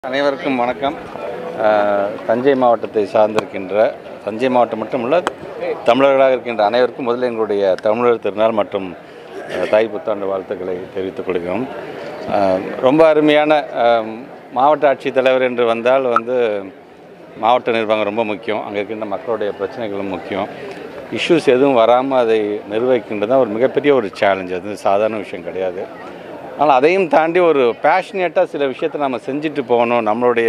அனைவருக்கும் வணக்கம் அஹ், தஞ்சை மாவட்டத்தை சார்ந்திருக்கின்ற தஞ்சை மாவட்டம் மட்டுமல்ல தமிழர்களாக இருக்கின்ற அனைவருக்கும் முதல்ல எங்களுடைய தமிழர் திருநாள் மற்றும் அஹ், தாய் புத்தாண்டு வாழ்த்துக்களை தெரிவித்துக் கொள்கிறோம் அஹ், ரொம்ப அருமையான அஹ், மாவட்ட ஆட்சித்தலைவர் என்று வந்தால் வந்து மாவட்ட நிர்வாகம் ரொம்ப முக்கியம் அங்கே இருக்கின்ற மக்களுடைய பிரச்சனைகளும் முக்கியம் இஷ்யூஸ் எதுவும் வராமல் அதை நிர்வகிக்கின்றது தான் ஒரு மிகப்பெரிய ஒரு சேலஞ்ச் அது சாதாரண விஷயம் கிடையாது ஆனால் அதையும் தாண்டி ஒரு பேஷனேட்டாக சில விஷயத்தை நம்ம செஞ்சுட்டு போகணும் நம்மளுடைய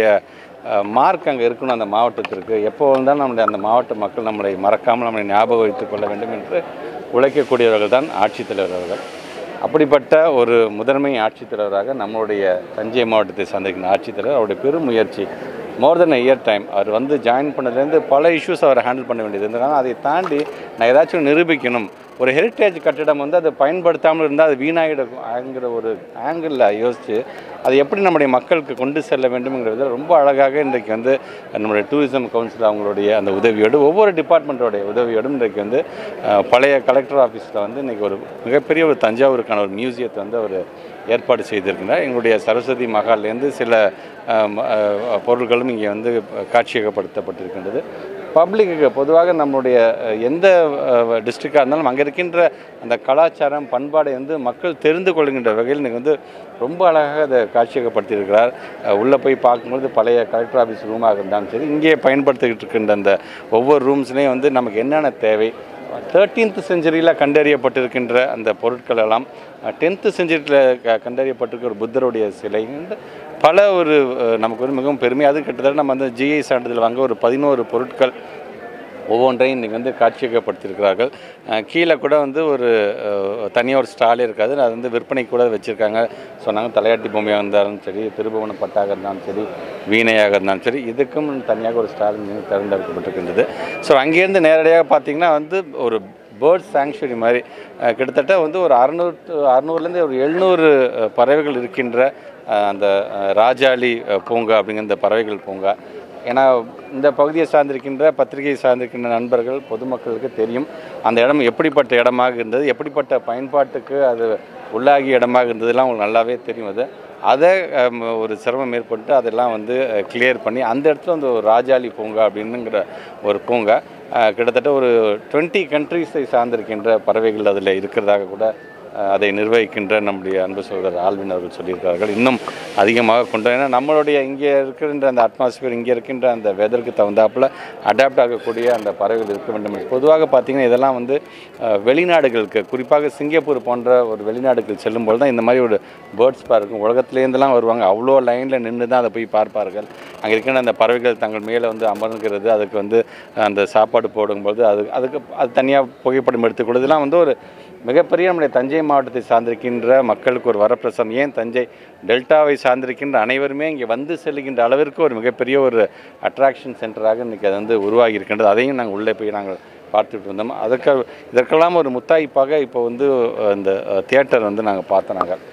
மார்க் அங்கே இருக்கணும் அந்த மாவட்டத்திற்கு எப்போ வந்தாலும் நம்முடைய அந்த மாவட்ட மக்கள் நம்மளை மறக்காமல் நம்மளை ஞாபகம் வைத்துக் கொள்ள வேண்டும் என்று உழைக்கக்கூடியவர்கள் தான் ஆட்சித்தலைவர் அவர்கள் அப்படிப்பட்ட ஒரு முதன்மை ஆட்சித்தலைவராக நம்மளுடைய தஞ்சை மாவட்டத்தை சார்ந்திருக்கிற ஆட்சித்தலைவர் அவருடைய பெரும் முயற்சி மோர் தென் இயர் டைம் அவர் வந்து ஜாயின் பண்ணதுலேருந்து பல இஷ்யூஸ் அவர் ஹேண்டில் பண்ண வேண்டியது இருந்ததுனால அதை தாண்டி நான் ஏதாச்சும் நிரூபிக்கணும் ஒரு ஹெரிட்டேஜ் கட்டிடம் வந்து அதை பயன்படுத்தாமல் இருந்தால் அது வீணாகிடும் ஆங்கிற ஒரு ஆங்கிளில் யோசித்து அதை எப்படி நம்முடைய மக்களுக்கு கொண்டு செல்ல வேண்டும்ங்கிறத ரொம்ப அழகாக இன்றைக்கு வந்து நம்மளுடைய டூரிசம் கவுன்சில் அவங்களுடைய அந்த உதவியோடு ஒவ்வொரு டிபார்ட்மெண்ட்டோடைய உதவியோடும் இன்றைக்கு வந்து அஹ், பழைய கலெக்டர் ஆஃபீஸில் வந்து இன்றைக்கி ஒரு மிகப்பெரிய ஒரு தஞ்சாவூருக்கான ஒரு மியூசியத்தை வந்து அவர் ஏற்பாடு செய்திருக்கிறார் எங்களுடைய சரஸ்வதி மகால்லேருந்து சில அஹ், ம- அஹ், பொருட்களும் இங்கே வந்து காட்சியகப்படுத்தப்பட்டிருக்கின்றது பப்ளிக்கு பொதுவாக நம்மளுடைய அஹ், எந்த டிஸ்ட்ரிக்டாக இருந்தாலும் அங்கே இருக்கின்ற அந்த கலாச்சாரம் பண்பாடை வந்து மக்கள் தெரிந்து கொள்கின்ற வகையில் இன்றைக்கி வந்து ரொம்ப அழகாக அதை காட்சியகப்படுத்தியிருக்கிறார் அஹ், உள்ளே போய் பார்க்கும்பொழுது பழைய கலெக்டர் ஆஃபீஸ் ரூமாக இருந்தாலும் சரி இங்கே பயன்படுத்திக்கிட்டு இருக்கின்ற அந்த ஒவ்வொரு ரூம்ஸ்லேயும் வந்து நமக்கு என்னென்ன தேவை தேர்ட்டீன்த் செஞ்சுரியில் கண்டறியப்பட்டிருக்கின்ற அந்த பொருட்கள் எல்லாம் டென்த்து செஞ்சுரியில் க கண்டறியப்பட்டிருக்கிற ஒரு புத்தருடைய சிலை இந்த பல ஒரு அஹ், நமக்கு வந்து மிகவும் பெருமை அது கிட்டத்தட்ட நம்ம வந்து ஜிஐ சான்றிதழ் வாங்க ஒரு பதினோரு பொருட்கள் ஒவ்வொன்றையும் இன்றைக்கி வந்து காட்சியகப்படுத்தியிருக்கிறார்கள் அஹ், கீழே கூட வந்து ஒரு அஹ், தனியாக ஒரு ஸ்டாலே இருக்காது அது வந்து விற்பனை கூட வச்சுருக்காங்க சொன்னாங்க தலையாட்டி பொம்மையாக இருந்தாலும் சரி திருபுவன பட்டாக இருந்தாலும் சரி வீணையாக இருந்தாலும் சரி இதுக்கும் தனியாக ஒரு ஸ்டால் இங்கே திறந்தெடுக்கப்பட்டிருக்கின்றது ஸோ அங்கேருந்து நேரடியாக பார்த்தீங்கன்னா வந்து ஒரு பேர்ட் சாங்சுரி மாதிரி அஹ், கிட்டத்தட்ட வந்து ஒரு அறநூறு அறநூறுலேருந்து ஒரு எழுநூறு பறவைகள் இருக்கின்ற அஹ், அந்த அஹ், ராஜாளி அஹ், பூங்கா அப்படிங்கிற இந்த பறவைகள் பூங்கா ஏன்னா இந்த பகுதியை சார்ந்திருக்கின்ற பத்திரிகையை சார்ந்திருக்கின்ற நண்பர்கள் பொதுமக்களுக்கு தெரியும் அந்த இடம் எப்படிப்பட்ட இடமாக இருந்தது எப்படிப்பட்ட பயன்பாட்டுக்கு அது உள்ளாகிய இடமாக இருந்ததெல்லாம் உங்களுக்கு நல்லாவே தெரியும் அது அதை அம், ஒரு சிரமம் ஏற்பட்டு அதெல்லாம் வந்து கிளியர் பண்ணி அந்த இடத்துல வந்து ஒரு ராஜாளி பூங்கா அப்படின்னுங்கிற ஒரு பூங்கா அஹ், கிட்டத்தட்ட ஒரு டுவெண்ட்டி கண்ட்ரீஸை சார்ந்திருக்கின்ற பறவைகள் அதில் இருக்கிறதாக கூட அஹ், அதை நிர்வகிக்கின்ற நம்முடைய அன்பு சகோதரர் ஆல்வின் அவர்கள் சொல்லியிருக்கிறார்கள் இன்னும் அதிகமாக கொண்டு வர- ஏன்னா நம்மளுடைய இங்கே இருக்கின்ற அந்த அட்மாஸ்பியர் இங்கே இருக்கின்ற அந்த வெதருக்கு தகுந்தாப்புல அடாப்ட் ஆகக்கூடிய அந்த பறவைகள் இருக்க வேண்டும் என்று. பொதுவாக பார்த்தீங்கன்னா இதெல்லாம் வந்து அஹ், வெளிநாடுகளுக்கு குறிப்பாக சிங்கப்பூர் போன்ற ஒரு வெளிநாடுகள் செல்லும்போது தான் இந்த மாதிரி ஒரு பேர்ட்ஸ் பார்க்கும் உலகத்துலேருந்துலாம் வருவாங்க அவ்வளோ லைனில் நின்று தான் அதை போய் பார்ப்பார்கள் அங்கே இருக்கின்ற அந்த பறவைகள் தங்கள் மேலே வந்து அமர்ந்துக்கிறது அதுக்கு வந்து அந்த சாப்பாடு போடும்போது அது அதுக்கு அது தனியாக புகைப்படம் எடுத்துக்கொள்வது இதெல்லாம் வந்து ஒரு மிகப்பெரிய நம்முடைய தஞ்சை மாவட்டத்தை சார்ந்திருக்கின்ற மக்களுக்கு ஒரு வரப்பிரசாதம் ஏன் தஞ்சை டெல்டாவை சார்ந்திருக்கின்ற அனைவருமே இங்கே வந்து செல்லுகின்ற அளவிற்கு ஒரு மிகப்பெரிய ஒரு அட்ராக்ஷன் சென்டராக இன்றைக்கி அது வந்து உருவாகி இருக்கின்றது அதையும் நாங்கள் உள்ளே போய் நாங்கள் பார்த்துட்டு இருந்தோம் அதுக்கு இதற்கெல்லாம் ஒரு முத்தாய்ப்பாக இப்போ வந்து அஹ், இந்த தியேட்டர் வந்து நாங்கள் பார்த்தோம் நாங்கள்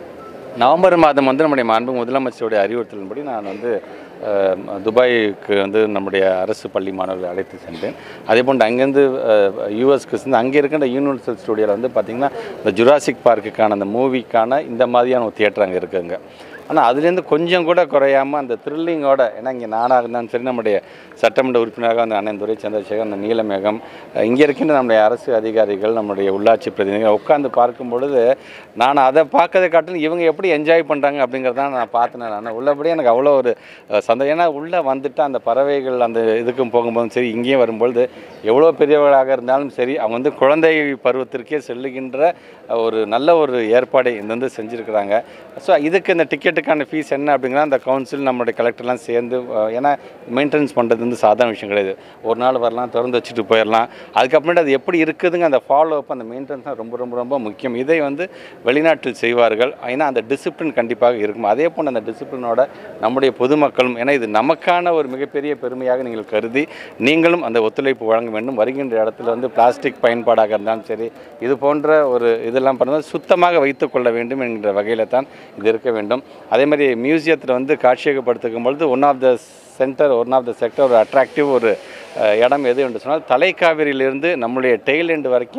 நவம்பர் மாதம் வந்து நம்முடைய மாண்பு முதலமைச்சருடைய அறிவுறுத்தலின்படி நான் வந்து அஹ், துபாய்க்கு வந்து நம்முடைய அரசு பள்ளி மாணவர்களை அழைத்து சென்றேன் அதே போன்று அங்கேருந்து யூஎஸ்க்கு சென்று அங்கே இருக்கின்ற யூனிவர்சல் ஸ்டுடியோவில் வந்து பார்த்திங்கன்னா இந்த ஜுராசிக் பார்க்குக்கான அந்த மூவிக்கான இந்த மாதிரியான ஒரு தியேட்டர் அங்கே இருக்குங்க ஆனால் அதுலேருந்து கொஞ்சம் கூட குறையாமல் அந்த த்ரில்லிங்கோட ஏன்னா இங்கே நானாக இருந்தாலும் சரி நம்முடைய சட்டமன்ற உறுப்பினராக அந்த அண்ணன் துரை சந்திரசேகர் அந்த நீலமேகம் அஹ் இங்கே இருக்கின்ற நம்முடைய அரசு அதிகாரிகள் நம்முடைய உள்ளாட்சி பிரதிநிதிகள் உட்காந்து பார்க்கும் பொழுது நான் அதை பார்க்கறதை காட்டிலும் இவங்க எப்படி என்ஜாய் பண்ணுறாங்க அப்படிங்கிறதான் நான் பார்த்தேன் நான் உள்ளபடியே எனக்கு அவ்வளோ ஒரு அஹ், சந்தோஷம் ஏன்னா உள்ளே வந்துட்டு அந்த பறவைகள் அந்த இதுக்கும் போகும்போதும் சரி இங்கேயும் வரும்பொழுது எவ்வளோ பெரியவர்களாக இருந்தாலும் சரி அவங்க வந்து குழந்தை பருவத்திற்கே செல்லுகின்ற ஒரு நல்ல ஒரு ஏற்பாடை இந்த வந்து செஞ்சுருக்கிறாங்க ஸோ இதுக்கு இந்த டிக்கெட்டுக்கான ஃபீஸ் என்ன அப்படிங்கிற அந்த கவுன்சில் நம்மளுடைய கலெக்டர்லாம் சேர்ந்து அஹ், ஏன்னா மெயின்டெனன்ஸ் பண்ணுறது வந்து சாதாரண விஷயம் கிடையாது ஒரு நாள் வரலாம் திறந்து வச்சுட்டு போயிடலாம் அதுக்கப்புறமேட்டு அது எப்படி இருக்குதுங்க அந்த ஃபாலோ அப் அந்த மெயின்டெனன்ஸ் தான் ரொம்ப ரொம்ப ரொம்ப முக்கியம் இதை வந்து வெளிநாட்டில் செய்வார்கள் ஏன்னா அந்த டிசிப்ளின் கண்டிப்பாக இருக்கும் அதே போல் அந்த டிசிப்ளினோட நம்முடைய பொதுமக்களும் ஏன்னா இது நமக்கான ஒரு மிகப்பெரிய பெருமையாக நீங்கள் கருதி நீங்களும் அந்த ஒத்துழைப்பு வழங்க வேண்டும் வருகின்ற இடத்துல வந்து பிளாஸ்டிக் பயன்பாடாக இருந்தாலும் சரி இது போன்ற ஒரு இதெல்லாம் பண்ணும்போது சுத்தமாக வைத்துக்கொள்ள வேண்டும் என்கிற வகையில் தான் இது இருக்க வேண்டும் அதே மாதிரி மியூசியத்தில் வந்து காட்சியகப்படுத்தும் பொழுது one of the centre one of the sector ஒரு அட்ராக்டிவ் ஒரு அஹ், இடம் எது என்று சொன்னால் தலைக்காவிரியிலிருந்து நம்முடைய டெய்ல் எண்டு வரைக்கும்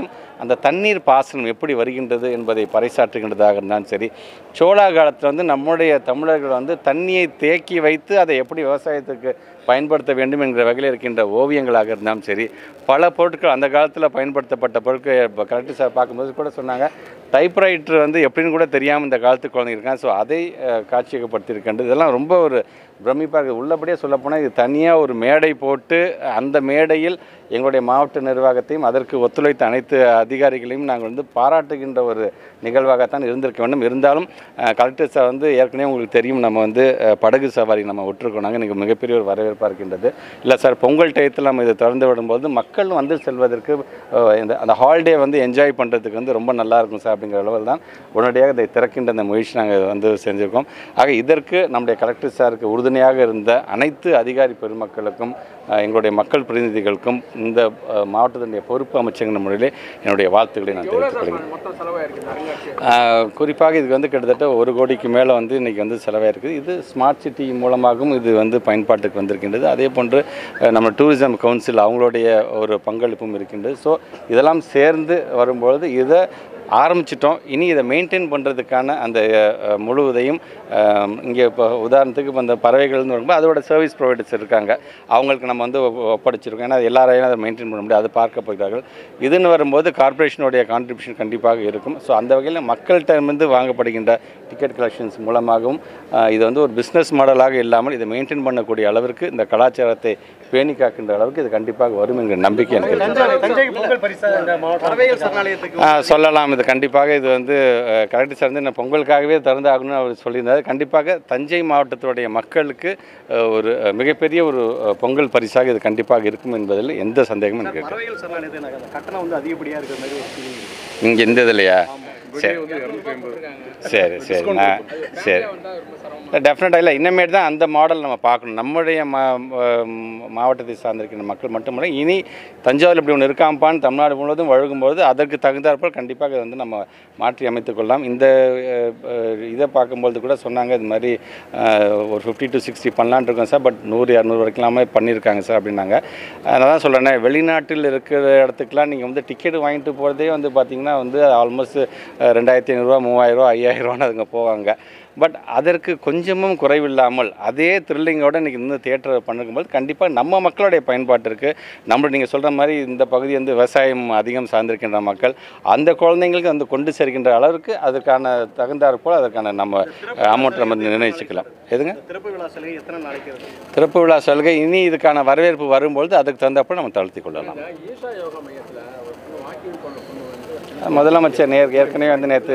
அந்த தண்ணீர் பாசனம் எப்படி வருகின்றது என்பதை பறைசாற்றுகின்றதாக இருந்தாலும் சரி சோழா காலத்தில் வந்து நம்முடைய தமிழர்கள் வந்து தண்ணியை தேக்கி வைத்து அதை எப்படி விவசாயத்துக்கு பயன்படுத்த வேண்டும் என்கிற வகையில் இருக்கின்ற ஓவியங்களாக இருந்தாலும் சரி பல பொருட்கள் அந்த காலத்தில் பயன்படுத்தப்பட்ட பொருட்கள் இப்போ கரெக்டு சார் பார்க்கும்போது கூட சொன்னாங்க டைப்ரைட்டர் வந்து எப்படின்னு கூட தெரியாமல் இந்த காலத்து குழந்தைங்க இருக்காங்க ஸோ அதை அஹ், காட்சியகப்படுத்தியிருக்கின்றது இதெல்லாம் ரொம்ப ஒரு பிரமிப்பாக இருக்குது உள்ளபடியே சொல்லப்போனால் இது தனியாக ஒரு மேடை போட்டு அந்த மேடையில் எங்களுடைய மாவட்ட நிர்வாகத்தையும் அதற்கு ஒத்துழைத்த அனைத்து அதிகாரிகளையும் நாங்கள் வந்து பாராட்டுகின்ற ஒரு நிகழ்வாகத்தான் இருந்திருக்க வேண்டும் இருந்தாலும் அஹ், கலெக்டர் சார் வந்து ஏற்கனவே உங்களுக்கு தெரியும் நம்ம வந்து அஹ், படகு சவாரி நம்ம விட்டுருக்கோம் நாங்கள் எனக்கு மிகப்பெரிய ஒரு வரவேற்பாக இருக்கின்றது இல்லை சார் பொங்கல் டயத்தில் நம்ம இதை திறந்து விடும்போது மக்கள் வந்து செல்வதற்கு அஹ், இந்த அந்த ஹாலிடே வந்து என்ஜாய் பண்ணுறதுக்கு வந்து ரொம்ப நல்லா இருக்கும் சார் அப்படிங்கிற அளவில் தான் உடனடியாக இதை திறக்கின்ற அந்த முயற்சி நாங்கள் வந்து செஞ்சுருக்கோம் ஆக இதற்கு நம்முடைய கலெக்டர் சாருக்கு உறுதுணையாக இருந்த அனைத்து அதிகாரி பெருமக்களுக்கும் அஹ், எங்களுடைய மக்கள் பிரதிநிதிகளுக்கும் இந்த அஹ், மாவட்டத்தினுடைய பொறுப்பு அமைச்சங்கிற முறையிலே என்னுடைய வாழ்த்துக்களை நான் தெரிவித்துக் கொள்கிறேன் மொத்தம் செலவாயிருக்கு இந்த அருங்காட்சியகம் ஆஹ் குறிப்பாக இதுக்கு வந்து கிட்டத்தட்ட ஒரு கோடிக்கு மேலே வந்து இன்றைக்கி வந்து செலவாயிருக்குது இது ஸ்மார்ட் சிட்டி மூலமாகவும் இது வந்து பயன்பாட்டுக்கு வந்திருக்கின்றது அதே போன்று அஹ், நம்ம டூரிசம் கவுன்சில் அவங்களுடைய ஒரு பங்களிப்பும் இருக்கின்றது ஸோ இதெல்லாம் சேர்ந்து வரும்பொழுது இதை ஆரம்பிச்சிட்டோம் இனி இதை மெயின்டைன் பண்ணுறதுக்கான அந்த அஹ், முழுவதையும் இங்கே இப்போ உதாரணத்துக்கு இப்போ இந்த பறவைகள்னு வரும்போது அதோட சர்வீஸ் ப்ரொவைடர்ஸ் இருக்காங்க அவங்களுக்கு நம்ம வந்து ஒப்ப- ஒப்படைச்சிருக்கோம் ஏன்னா அது எல்லாரையும் அதை மெயின்டைன் பண்ண முடியாது அது பார்க்க போகிறார்கள் இதுன்னு வரும்போது கார்ப்பரேஷனுடைய கான்ட்ரிபியூஷன் கண்டிப்பாக இருக்கும் ஸோ அந்த வகையில் மக்கள்கிட்டருந்து வாங்கப்படுகின்ற டிக்கெட் கலெக்ஷன்ஸ் மூலமாகவும் அஹ், இது வந்து ஒரு பிஸ்னஸ் மாடலாக இல்லாமல் இதை மெயின்டைன் பண்ணக்கூடிய அளவிற்கு இந்த கலாச்சாரத்தை பேணி காக்கின்ற அளவுக்கு இது கண்டிப்பாக வரும் என்கிற நம்பிக்கை எனக்கு இருக்கு. தஞ்சை தஞ்சை பொங்கல் பரிசா இந்த மாவட்டம் பறவைகள் சரணாலயத்துக்கு ஆ, சொல்லலாம் இது கண்டிப்பாக இது வந்து கரெக்ட் சார் வந்து நான் பொங்கலுக்காகவே திறந்தாகணும்னு அவர் சொல்லியிருந்தார் கண்டிப்பாக தஞ்சை மாவட்டத்துடைய மக்களுக்கு அஹ், ஒரு அஹ், மிகப்பெரிய ஒரு அஹ், பொங்கல் பரிசாக இது கண்டிப்பாக இருக்கும் என்பதில் எந்த சந்தேகமும் எனக்கு இருக்கு பறவைகள் சரணாலயத்துக்கு நாங்க அந்த கட்டணம் வந்து அதிகப்படியா இருக்கிற மாதிரி ஒரு feeling இருக்கு. இங்கே இந்த இதுலையா சரி வந்து 250. சரி சரி நான் சரி டெஃபினட்டாக இல்லை இனிமேட் தான் அந்த மாடல் நம்ம பார்க்கணும் நம்முடைய மா ம், மாவட்டத்தை சார்ந்திருக்கிற மக்கள் மட்டுமல்ல இனி தஞ்சாவூர் இப்படி ஒன்று இருக்காம்பான்னு தமிழ்நாடு முழுவதும் வழங்கும்போது அதற்கு தகுந்தாற்போல் கண்டிப்பாக இதை வந்து நம்ம மாற்றி அமைத்துக் கொள்ளலாம் இந்த அஹ், அஹ், இதை பார்க்கும்போது கூட சொன்னாங்க இது மாதிரி அஹ், ஒரு ஃபிஃப்டி டு சிக்ஸ்டி பண்ணலான்னு இருக்கோம் சார் பட் நூறு இரநூறு வரைக்கும்லாமே பண்ணியிருக்காங்க சார் அப்படின்னாங்க நான் தான் சொல்கிறேன் வெளிநாட்டில் இருக்கிற இடத்துக்குலாம் நீங்கள் வந்து டிக்கெட் வாங்கிட்டு போகிறதே வந்து பார்த்தீங்கன்னா வந்து ஆல்மோஸ்ட் ரெண்டாயிரத்தி ஐநூறுரூவா மூவாயிரரூவா ஐயாயிரரூவான்னு அதுங்க போவாங்க பட் அதற்கு கொஞ்சமும் குறைவில்லாமல் அதே த்ரில்லிங்கோட இன்றைக்கி இந்த தியேட்டர் பண்ணும்போது கண்டிப்பாக நம்ம மக்களுடைய பயன்பாட்டிற்கு நம்ம நீங்கள் சொல்கிற மாதிரி இந்த பகுதி வந்து விவசாயம் அதிகம் சார்ந்திருக்கின்ற மக்கள் அந்த குழந்தைங்களுக்கு வந்து கொண்டு சேர்க்கின்ற அளவுக்கு அதுக்கான தகுந்தாற்போல் அதற்கான நம்ம அமௌண்ட் நம்ம நிர்ணயிச்சுக்கலாம் எதுங்க திறப்பு விழா சலுகை எத்தனை நாளைக்கு இருக்கு திறப்பு விழா சலுகை இனி இதுக்கான வரவேற்பு வரும்பொழுது அதுக்கு தகுந்தாப்போல் நம்ம தளர்த்தி கொள்ளலாம் ஈஷா யோகா மையத்தில் ஒரு வாக்கிங் பண்ண பொண்ணு வந்து முதலமைச்சர் நேர் ஏற்கனவே வந்து நேற்று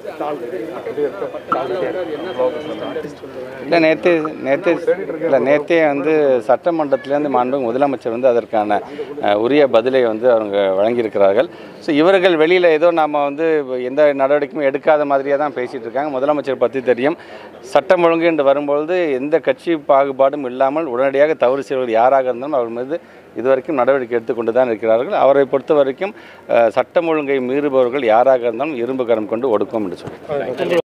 இல்லை நேற்று நேற்று இல்லை நேற்றே வந்து சட்டமன்றத்திலேருந்து மாண்பு முதலமைச்சர் வந்து அதற்கான அஹ், உரிய பதிலை வந்து அவங்க வழங்கியிருக்கிறார்கள் ஸோ இவர்கள் வெளியில் ஏதோ நம்ம வந்து எந்த நடவடிக்கையும் எடுக்காத மாதிரியே தான் பேசிகிட்டு இருக்காங்க முதலமைச்சர் பற்றி தெரியும் சட்டம் ஒழுங்கு என்று வரும்பொழுது எந்த கட்சி பாகுபாடும் இல்லாமல் உடனடியாக தவறு செய்வர்கள் யாராக இருந்தாலும் அவர் மீது இதுவரைக்கும் நடவடிக்கை எடுத்துக்கொண்டு தான் இருக்கிறார்கள் அவரை பொறுத்த வரைக்கும் அஹ், சட்டம் ஒழுங்கை மீறுபவர்கள் யாராக இருந்தாலும் இரும்பு கரம் கொண்டு ஒடுக்கும் என்று சொல்லி